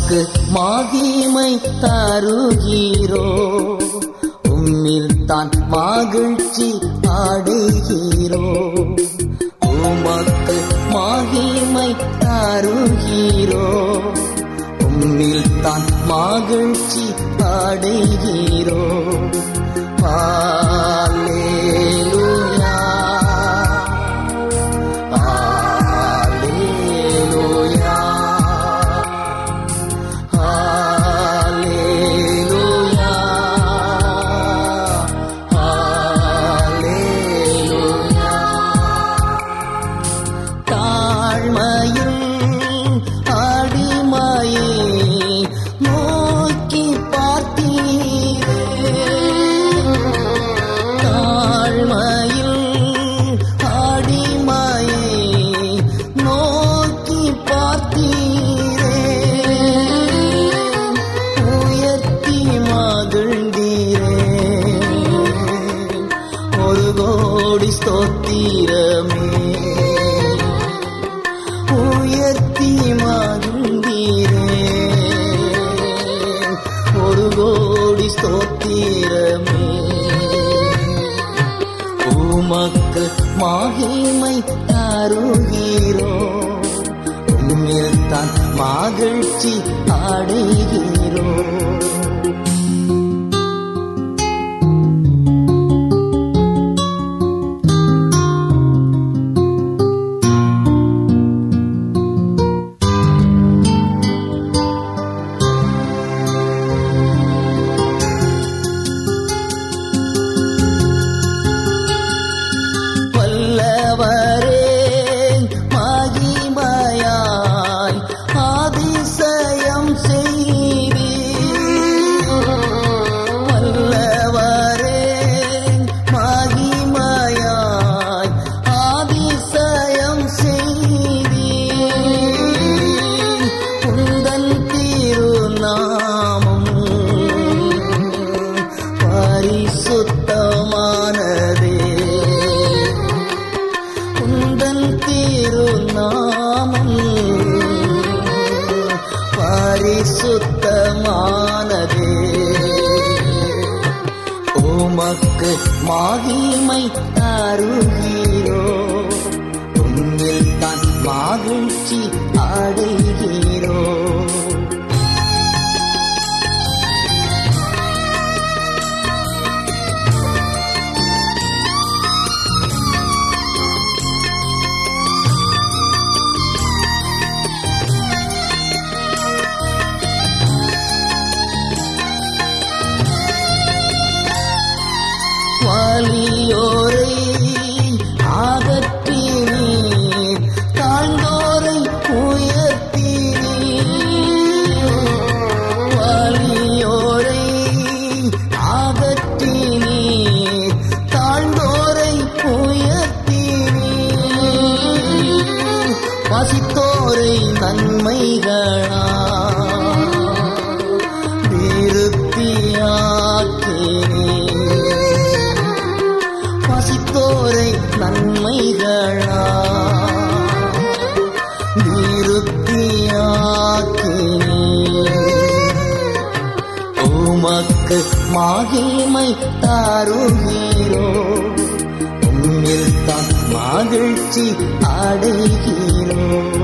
உமக்கு மகிமை தருகிறோ உம்மில் தான் மகிழ்ச்சி அடைகிறோ உமக்கு மகிமை தருகிறோ உம்மில் தான் மகிழ்ச்சி அடைகிறோ Hallelujah. Hallelujah. Hallelujah. Hallelujah. தாழ்மையில் அடிமையே நோக்கி பார்த்தீரே தாழ்மையில் அடிமையே நோக்கி பார்த்தீரே உயர்த்தி மகிழ்ந்தீரே ஒரு கோடி ஸ்தோத்திரமே உயர்த்தி மகிழ்ந்தீரே ஒரு கோடி ஸ்தோத்திரமே உமக்கு மகிமை தருகிறோ உம்மில் தான் மகிழ்ச்சி அடைகிறோ வல்லவரே மகிமையாய் அதிசயம் செய்தீர் வல்லவரே மகிமையாய் அதிசயம் செய்தீர் உந்தன் திருநாமம் பரிசுத்தமானதே உந்தன் திருநாமம் பரிசுத்தமானதே உமக்கு மகிமை தருகிறோ உன்னில் தான் மகிழ்ச்சி அடைகிறோ வலியோரை அகற்றினீர் தாழ்ந்தோரை உயர்த்தினீர் வலியோரை அகற்றினீர் தாழ்ந்தோரை உயர்த்தினீர் வசித்தோரை நன்மைகளா திருப்தியாக்கினீர் பசித்தோரை நன்மைகளா நிருப்தியாக்கினீர் உமக்கு மகிமை தாருகிறோ உம்மில் தான் மகிழ்ச்சி அடைகிறோ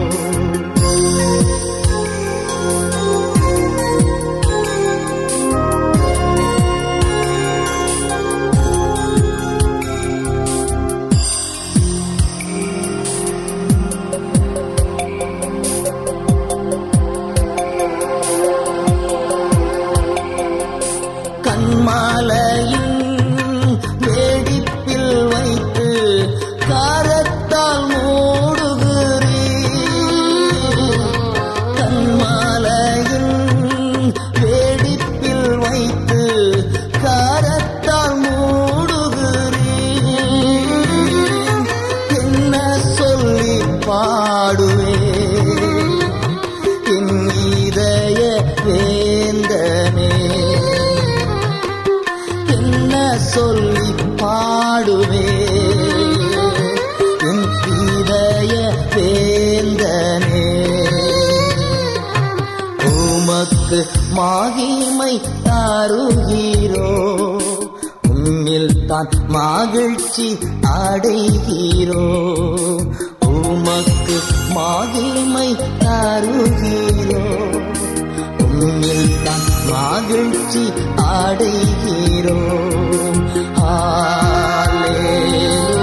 கண்மாலையின் வேடிப்பில் வைத்து காரத்தால் மூ மாகிமை தாருகிறோ உம்மில் தான் மகிழ்ச்சி அடைகிறோ உமக்கு மாகிமை தாருகிறோ உம்மில் தான் மகிழ்ச்சி அடைகிறோ ஹalleluya